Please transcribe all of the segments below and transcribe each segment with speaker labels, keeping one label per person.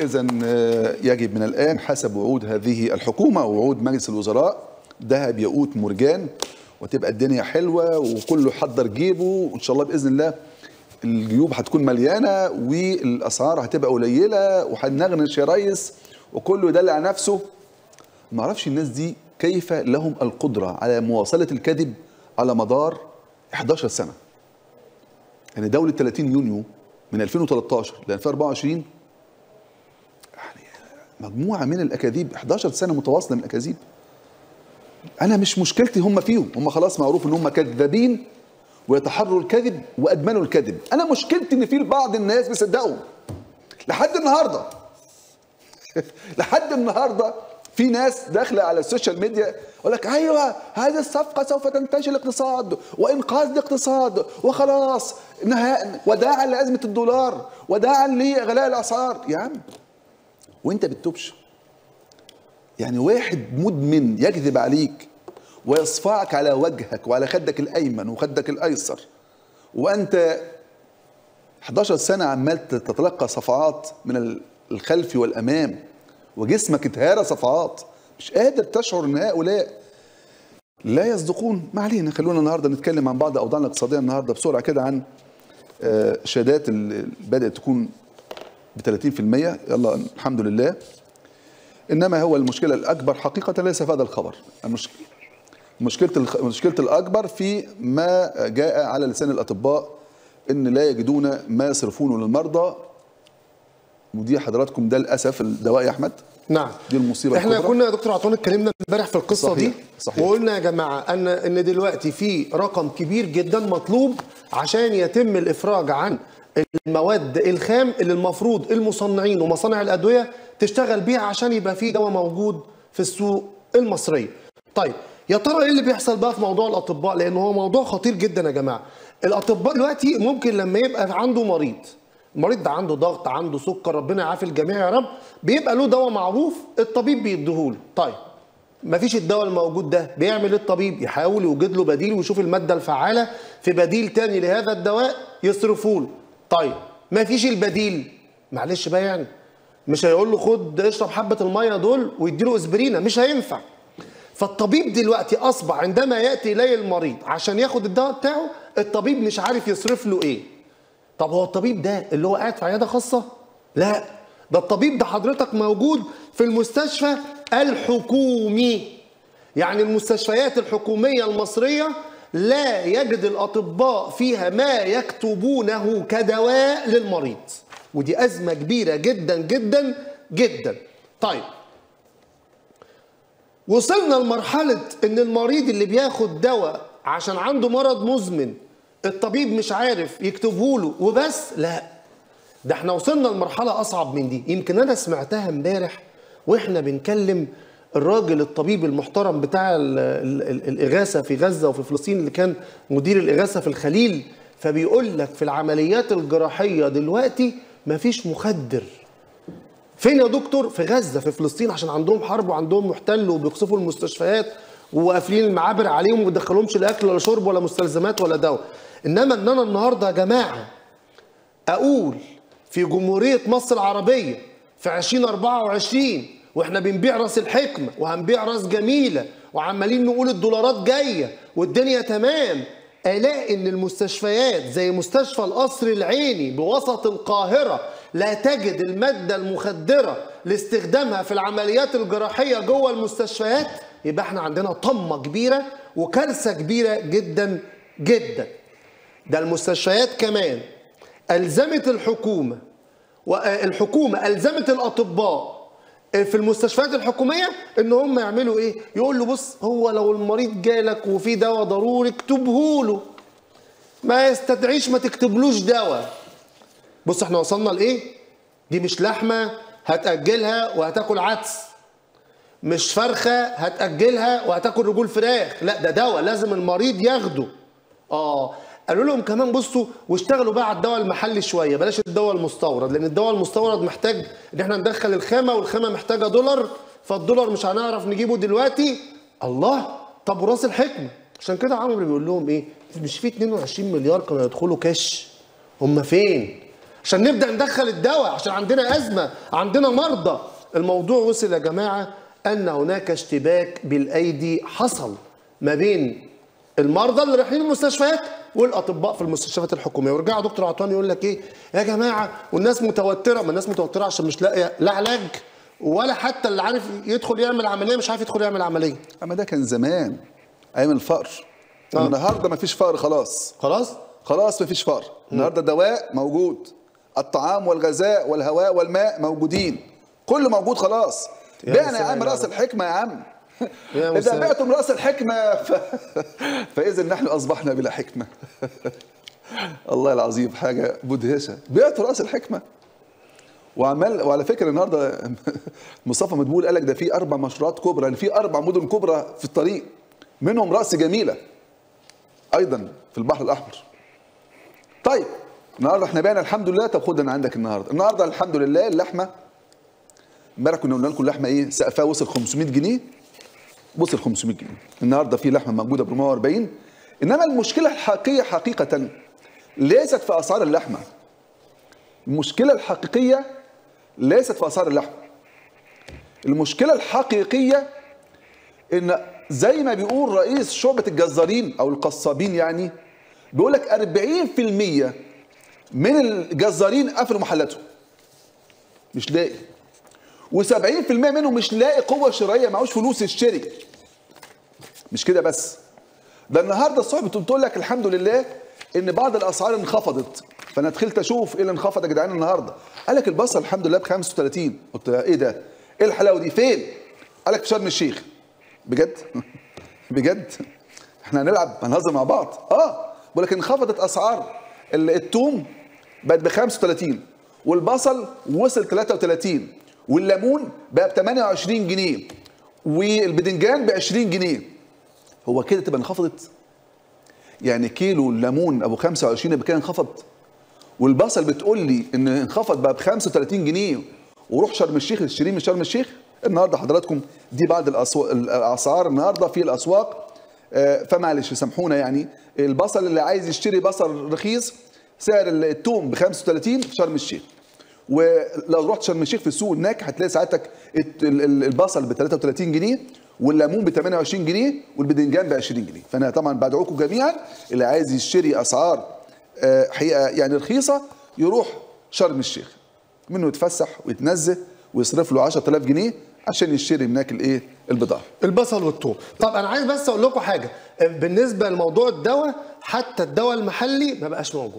Speaker 1: إذا يجب من الآن حسب وعود هذه الحكومة ووعود مجلس الوزراء ذهب يقوت مرجان وتبقى الدنيا حلوة وكله حضر جيبه وإن شاء الله بإذن الله الجيوب هتكون مليانة والأسعار هتبقى قليلة وهنغنش يا ريس وكله يدلع على نفسه ما اعرفش الناس دي كيف لهم القدرة على مواصلة الكذب على مدار 11 سنة يعني دولة 30 يونيو من 2013 ل 2024 يعني مجموعة من الأكاذيب 11 سنة متواصلة من الأكاذيب أنا مش مشكلتي هم فيهم هم خلاص معروف إن هم كذابين ويتحروا الكذب وأدمنوا الكذب أنا مشكلتي إن في بعض الناس بيصدقوا لحد النهارده لحد النهارده في ناس داخله على السوشيال ميديا يقول لك ايوه هذه الصفقه سوف تنتشل الاقتصاد وانقاذ الاقتصاد وخلاص نهاء وداعا لازمه الدولار وداعا لغلاء الاسعار يا عم وانت بتتوبش يعني واحد مدمن يكذب عليك ويصفعك على وجهك وعلى خدك الايمن وخدك الايسر وانت 11 سنه عمال تتلقى صفعات من الخلف والامام وجسمك اتهارى صفعات مش قادر تشعر ان هؤلاء لا يصدقون ما علينا خلونا النهارده نتكلم عن بعض اوضاعنا الاقتصاديه النهارده بسرعه كده عن آه، شهادات اللي بدات تكون ب 30% يلا الحمد لله انما هو المشكله الاكبر حقيقه ليس في هذا الخبر المشكله مشكله الخ- مشكله الاكبر في ما جاء على لسان الاطباء ان لا يجدون ما يصرفونه للمرضى ودي حضراتكم ده للاسف الدواء يا احمد
Speaker 2: نعم
Speaker 1: دي المصيبه
Speaker 2: احنا
Speaker 1: الكبرى.
Speaker 2: كنا يا دكتور عطوان اتكلمنا امبارح في القصه
Speaker 1: صحيح،
Speaker 2: دي
Speaker 1: صحيح.
Speaker 2: وقلنا يا جماعه ان ان دلوقتي في رقم كبير جدا مطلوب عشان يتم الافراج عن المواد الخام اللي المفروض المصنعين ومصانع الادويه تشتغل بيها عشان يبقى في دواء موجود في السوق المصريه. طيب يا ترى ايه اللي بيحصل بقى في موضوع الاطباء لان هو موضوع خطير جدا يا جماعه. الاطباء دلوقتي ممكن لما يبقى عنده مريض المريض ده عنده ضغط عنده سكر ربنا يعافي الجميع يا رب بيبقى له دواء معروف الطبيب بيديهوله طيب مفيش الدواء الموجود ده بيعمل إيه الطبيب يحاول يوجد له بديل ويشوف المادة الفعالة في بديل تاني لهذا الدواء يصرفوا له طيب مفيش البديل معلش بقى يعني مش هيقول له خد اشرب حبة المية دول ويديله اسبرينة مش هينفع فالطبيب دلوقتي اصبح عندما ياتي اليه المريض عشان ياخد الدواء بتاعه الطبيب مش عارف يصرف له ايه طب هو الطبيب ده اللي هو قاعد في عياده خاصه لا ده الطبيب ده حضرتك موجود في المستشفى الحكومي يعني المستشفيات الحكوميه المصريه لا يجد الاطباء فيها ما يكتبونه كدواء للمريض ودي ازمه كبيره جدا جدا جدا طيب وصلنا لمرحلة إن المريض اللي بياخد دواء عشان عنده مرض مزمن الطبيب مش عارف يكتبه له وبس لا ده احنا وصلنا لمرحلة أصعب من دي يمكن أنا سمعتها امبارح وإحنا بنكلم الراجل الطبيب المحترم بتاع ال ال ال الإغاثة في غزة وفي فلسطين اللي كان مدير الإغاثة في الخليل فبيقول لك في العمليات الجراحية دلوقتي مفيش مخدر فين يا دكتور في غزه في فلسطين عشان عندهم حرب وعندهم محتل وبيقصفوا المستشفيات وقافلين المعابر عليهم وما بيدخلهمش لا اكل ولا شرب ولا مستلزمات ولا دواء انما ان انا النهارده يا جماعه اقول في جمهوريه مصر العربيه في 2024 واحنا بنبيع راس الحكمه وهنبيع راس جميله وعمالين نقول الدولارات جايه والدنيا تمام الاقي ان المستشفيات زي مستشفى القصر العيني بوسط القاهره لا تجد الماده المخدره لاستخدامها في العمليات الجراحيه جوه المستشفيات يبقى احنا عندنا طمه كبيره وكارثه كبيره جدا جدا ده المستشفيات كمان الزمت الحكومه والحكومه الزمت الاطباء في المستشفيات الحكوميه ان هم يعملوا ايه يقول له بص هو لو المريض جالك وفي دواء ضروري اكتبه له ما يستدعيش ما تكتبلوش دواء بص احنا وصلنا لايه دي مش لحمه هتاجلها وهتاكل عدس مش فرخه هتاجلها وهتاكل رجول فراخ لا ده دواء لازم المريض ياخده اه قالوا لهم كمان بصوا واشتغلوا بقى على الدواء المحلي شويه بلاش الدواء المستورد لان الدواء المستورد محتاج ان احنا ندخل الخامه والخامه محتاجه دولار فالدولار مش هنعرف نجيبه دلوقتي الله طب وراس الحكمه عشان كده عمرو بيقول لهم ايه مش في 22 مليار كانوا يدخلوا كاش هم فين عشان نبدا ندخل الدواء عشان عندنا ازمه عندنا مرضى الموضوع وصل يا جماعه ان هناك اشتباك بالايدي حصل ما بين المرضى اللي رايحين المستشفيات والاطباء في المستشفيات الحكوميه ورجع دكتور عطوان يقول لك ايه يا جماعه والناس متوتره ما الناس متوتره عشان مش لاقيه لا علاج ولا حتى اللي عارف يدخل يعمل عمليه مش عارف يدخل يعمل عمليه
Speaker 1: اما ده كان زمان ايام الفقر
Speaker 2: آه.
Speaker 1: النهارده ما فيش فقر خلاص
Speaker 2: خلاص
Speaker 1: خلاص ما فيش فقر النهارده دواء موجود الطعام والغذاء والهواء والماء موجودين كله موجود خلاص
Speaker 2: يا
Speaker 1: بعنا يا
Speaker 2: مساء
Speaker 1: عم
Speaker 2: الخير.
Speaker 1: راس الحكمه يا عم
Speaker 2: يا
Speaker 1: اذا
Speaker 2: مساء.
Speaker 1: بعتم راس الحكمه ف... فاذا نحن اصبحنا بلا حكمه الله العظيم حاجه مدهشه بعتوا راس الحكمه وعمال وعلى فكره النهارده مصطفى مدبول قال لك ده في اربع مشروعات كبرى يعني في اربع مدن كبرى في الطريق منهم راس جميله ايضا في البحر الاحمر طيب النهارده احنا بعنا الحمد لله طب خد انا عندك النهارده النهارده الحمد لله اللحمه امبارح كنا قلنا لكم اللحمه ايه سقفها وصل 500 جنيه وصل 500 جنيه النهارده في لحمه موجوده ب 440 انما المشكله الحقيقيه حقيقه ليست في اسعار اللحمه المشكله الحقيقيه ليست في اسعار اللحمه المشكله الحقيقيه ان زي ما بيقول رئيس شعبة الجزارين او القصابين يعني بيقول لك 40% من الجزارين قفلوا محلاتهم مش لاقي و70% منهم مش لاقي قوة شرائية معهوش فلوس يشتري مش كده بس ده النهارده الصبح بتقول لك الحمد لله ان بعض الاسعار انخفضت فانا دخلت اشوف ايه اللي انخفض يا جدعان النهارده قال لك البصل الحمد لله ب 35 قلت له ايه ده ايه الحلاوه دي فين قال لك في شرم الشيخ بجد بجد احنا هنلعب هنهزر مع بعض اه بقول لك انخفضت اسعار ال- التوم بقت ب 35 والبصل وصل 33 والليمون بقى ب 28 جنيه والبدنجان ب 20 جنيه هو كده تبقى انخفضت يعني كيلو الليمون ابو 25 يبقى كده انخفض والبصل بتقول لي ان انخفض بقى ب 35 جنيه وروح شرم الشيخ اشتريه من شرم الشيخ النهارده حضراتكم دي بعض الأسو- الاسعار النهارده في الاسواق آه، فمعلش سامحونا يعني البصل اللي عايز يشتري بصل رخيص سعر التوم ب 35 في شرم الشيخ ولو رحت شرم الشيخ في السوق هناك هتلاقي ساعتك الت- ال- ال- البصل ب 33 جنيه والليمون ب 28 جنيه والبدنجان ب 20 جنيه فانا طبعا بدعوكم جميعا اللي عايز يشتري اسعار آه، حقيقه يعني رخيصه يروح شرم الشيخ منه يتفسح ويتنزه ويصرف له 10000 جنيه عشان يشتري هناك الايه البضاعه
Speaker 2: البصل والثوم طب انا عايز بس اقول لكم حاجه بالنسبه لموضوع الدواء حتى الدواء المحلي ما بقاش موجود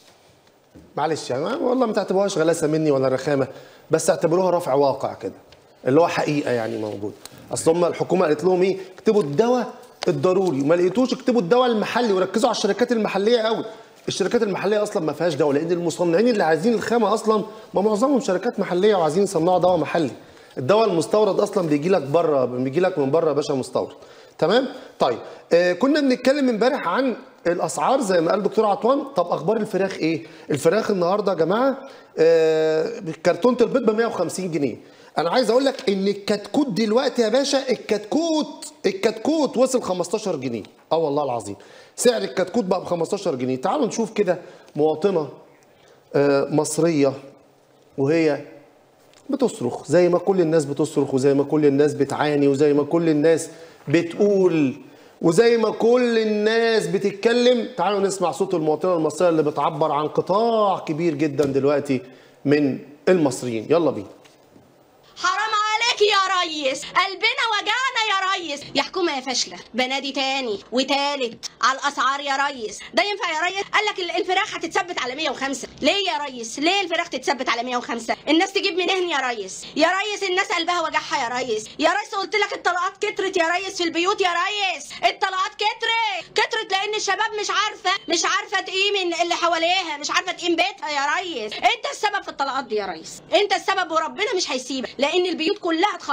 Speaker 2: معلش يعني والله ما تعتبروهاش غلاسه مني ولا رخامه بس اعتبروها رفع واقع كده اللي هو حقيقه يعني موجود اصل هم الحكومه قالت لهم ايه اكتبوا الدواء الضروري وما لقيتوش اكتبوا الدواء المحلي وركزوا على الشركات المحليه قوي الشركات المحليه اصلا ما فيهاش دواء لان المصنعين اللي عايزين الخامه اصلا ما معظمهم شركات محليه وعايزين يصنعوا دواء محلي الدواء المستورد اصلا بيجي لك بره بيجي لك من بره يا باشا مستورد تمام طيب آه كنا بنتكلم امبارح عن الاسعار زي ما قال دكتور عطوان طب اخبار الفراخ ايه الفراخ النهارده يا جماعه آه كرتونه البيض ب 150 جنيه انا عايز اقول لك ان الكتكوت دلوقتي يا باشا الكتكوت الكتكوت وصل 15 جنيه اه والله العظيم سعر الكتكوت بقى ب 15 جنيه تعالوا نشوف كده مواطنه آه مصريه وهي بتصرخ زي ما كل الناس بتصرخ وزي ما كل الناس بتعاني وزي ما كل الناس بتقول وزي ما كل الناس بتتكلم تعالوا نسمع صوت المواطنة المصرية اللي بتعبر عن قطاع كبير جدا دلوقتي من المصريين يلا بينا
Speaker 3: حرام عليك يا ريس قلبنا وجعنا يا ريس يا حكومة يا فاشلة بنادي تاني وتالت على الأسعار يا ريس ده ينفع يا ريس قال لك ال- الفراخ هتتثبت على 105 ليه يا ريس ليه الفراخ تتثبت على 105 الناس تجيب منين يا ريس يا ريس الناس قلبها وجعها يا ريس يا ريس قلت لك الطلقات كترت يا ريس في البيوت يا ريس الطلقات كترت كترت لان الشباب مش عارفه مش عارفه تقيم اللي حواليها مش عارفه تقيم بيتها يا ريس انت السبب في الطلقات دي يا ريس انت السبب وربنا مش هيسيبك لان البيوت كلها اتخربت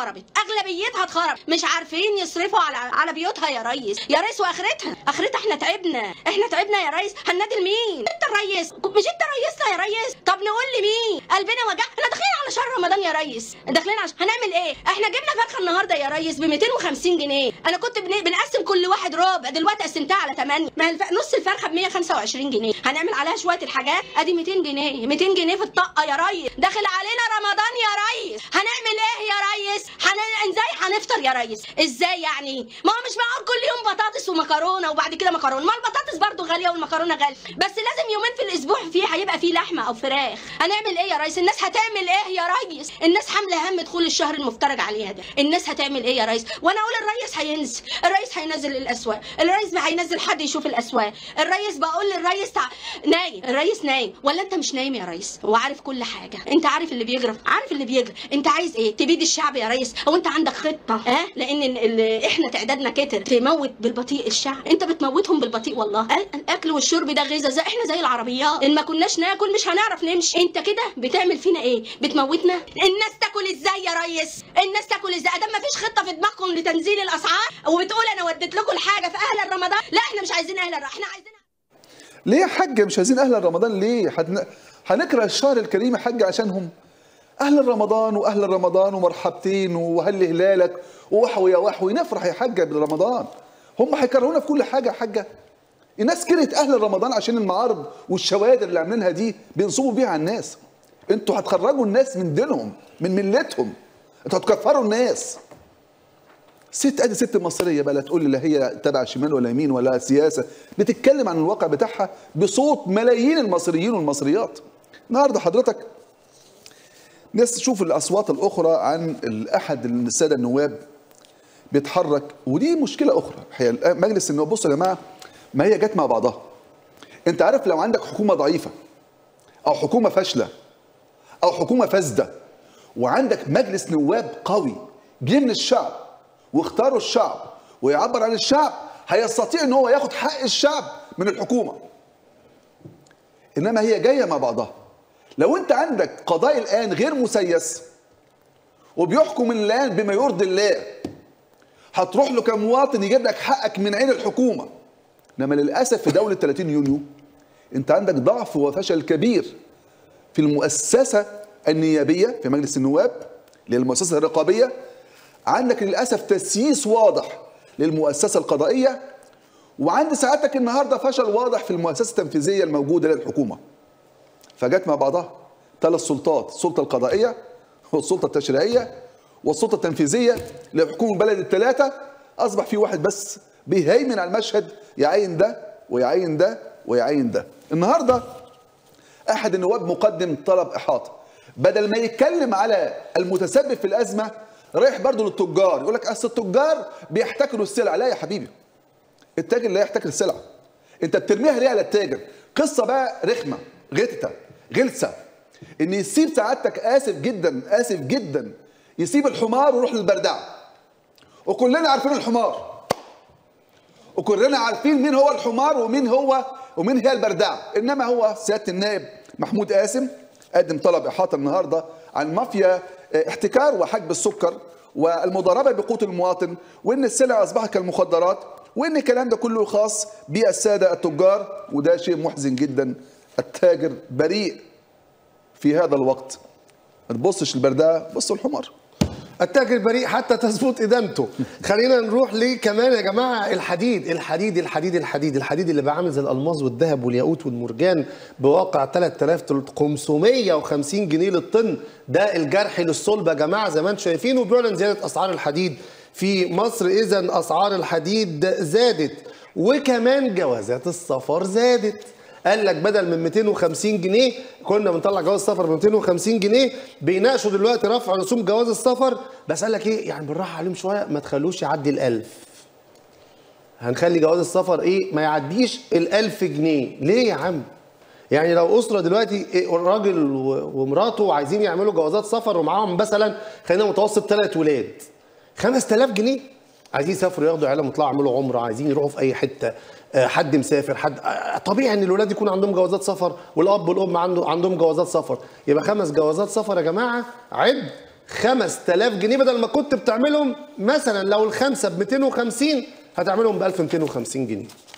Speaker 3: اتخربت اغلبيتها اتخربت مش عارفين يصرفوا على على بيوتها يا ريس يا ريس واخرتها اخرتها احنا تعبنا احنا تعبنا يا ريس هننادي لمين انت الريس مش انت ريسنا يا ريس طب نقول لمين قلبنا وجع احنا داخلين على شهر رمضان يا ريس داخلين عش... هنعمل ايه احنا جبنا فرخه النهارده يا ريس ب 250 جنيه انا كنت بن... بنقسم كل واحد ربع دلوقتي قسمتها على 8 ما الف... نص الفرخه ب 125 جنيه هنعمل عليها شويه الحاجات ادي 200 جنيه 200 جنيه في الطاقه يا ريس داخل علينا رمضان يا ريس هنعمل ايه يا ريس هن... ازاي هنفطر يا ريس ازاي يعني ما هو مش معقول كل يوم بطاطس ومكرونه وبعد كده مكرونه ما البطاطس برضو غاليه والمكرونه غاليه بس لازم يومين في الاسبوع فيه هيبقى فيه لحمه او فراخ هنعمل ايه يا ريس الناس هتعمل ايه يا ريس الناس حامله هم دخول الشهر المفترج عليها ده الناس هتعمل ايه يا ريس وانا اقول الريس هينزل الريس هينزل الاسواق الريس هينزل حد يشوف الاسواق الريس بقول للريس تع... نايم الريس نايم ولا انت مش نايم يا ريس هو عارف كل حاجه انت عارف اللي بيجرى عارف اللي بيجرى انت عايز ايه تبيد الشعب يا ريس هو انت عندك خطه ها لان ال... ال... احنا تعدادنا كتر تموت بالبطيء الشعب انت بتموتهم بالبطيء والله ال- الاكل والشرب ده غذاء زي احنا زي العربيات ان ما كناش ناكل مش هنعرف نمشي انت كده بتعمل فينا ايه بتموتنا الناس تاكل ازاي يا ريس الناس تاكل ازاي ادام ما فيش خطه في دماغكم لتنزيل الاسعار وبتقول انا وديت لكم الحاجه في اهل رمضان لا احنا مش عايزين اهل احنا عايزين
Speaker 1: ليه يا حاجة مش عايزين أهل رمضان ليه؟ هن... هنكره الشهر الكريم يا حاجة عشانهم أهل رمضان وأهل رمضان ومرحبتين وهل هلالك ووحوي يا وحوي نفرح يا حاجة برمضان هم هيكرهونا في كل حاجة يا حاجة الناس كرهت أهل رمضان عشان المعارض والشوادر اللي عاملينها دي بينصبوا بيها على الناس انتوا هتخرجوا الناس من دينهم من ملتهم انتوا هتكفروا الناس ست ادي ست مصريه بقى لا تقول لي لا هي تبع شمال ولا يمين ولا سياسه بتتكلم عن الواقع بتاعها بصوت ملايين المصريين والمصريات النهارده حضرتك ناس تشوف الاصوات الاخرى عن احد الساده النواب بيتحرك ودي مشكله اخرى الحقيقه مجلس النواب بصوا يا جماعه ما هي جت مع بعضها انت عارف لو عندك حكومه ضعيفه او حكومه فاشله او حكومه فاسده وعندك مجلس نواب قوي جه من الشعب واختاروا الشعب ويعبر عن الشعب هيستطيع ان هو ياخد حق الشعب من الحكومه انما هي جايه مع بعضها لو انت عندك قضاء الان غير مسيس وبيحكم الان بما يرضي الله هتروح له كمواطن يجيب لك حقك من عين الحكومه انما للاسف في دوله 30 يونيو انت عندك ضعف وفشل كبير في المؤسسه النيابيه في مجلس النواب اللي هي المؤسسه الرقابيه عندك للاسف تسييس واضح للمؤسسه القضائيه وعند سعادتك النهارده فشل واضح في المؤسسه التنفيذيه الموجوده للحكومه فجت مع بعضها ثلاث سلطات السلطه القضائيه والسلطه التشريعيه والسلطه التنفيذيه لحكومه البلد الثلاثه اصبح في واحد بس بيهيمن على المشهد يعين ده ويعين ده ويعين ده النهارده احد النواب مقدم طلب احاطه بدل ما يتكلم على المتسبب في الازمه رايح برضه للتجار يقول لك اصل التجار بيحتكروا السلع لا يا حبيبي التاجر لا يحتكر السلع انت بترميها ليه على التاجر قصه بقى رخمه غتة غلسه ان يسيب سعادتك اسف جدا اسف جدا يسيب الحمار ويروح للبردعه وكلنا عارفين الحمار وكلنا عارفين مين هو الحمار ومين هو ومين هي البردعه انما هو سياده النائب محمود قاسم قدم طلب احاطه النهارده عن مافيا احتكار وحجب السكر والمضاربه بقوت المواطن وان السلع اصبحت كالمخدرات وان الكلام ده كله خاص بالساده التجار وده شيء محزن جدا التاجر بريء في هذا الوقت ما تبصش البردعه بص الحمار
Speaker 2: التاجر بريء حتى تثبت ادانته خلينا نروح ليه كمان يا جماعه الحديد الحديد الحديد الحديد الحديد اللي بقى عامل زي الالماظ والذهب والياقوت والمرجان بواقع 3550 جنيه للطن ده الجرح للصلب يا جماعه زي ما انتم شايفين وبيعلن زياده اسعار الحديد في مصر اذا اسعار الحديد زادت وكمان جوازات السفر زادت قال لك بدل من 250 جنيه كنا بنطلع جواز السفر ب 250 جنيه بيناقشوا دلوقتي رفع رسوم جواز السفر بس قال لك ايه يعني بالراحه عليهم شويه ما تخلوش يعدي ال1000 هنخلي جواز السفر ايه ما يعديش ال1000 جنيه ليه يا عم يعني لو اسره دلوقتي إيه راجل ومراته عايزين يعملوا جوازات سفر ومعاهم مثلا خلينا متوسط ثلاث ولاد 5000 جنيه عايزين يسافروا ياخدوا عيالهم يطلعوا يعملوا عمره عايزين يروحوا في اي حته حد مسافر حد طبيعي ان الولاد يكون عندهم جوازات سفر والاب والام عنده عندهم جوازات سفر يبقى خمس جوازات سفر يا جماعه عد 5000 جنيه بدل ما كنت بتعملهم مثلا لو الخمسه ب 250 هتعملهم ب 1250 جنيه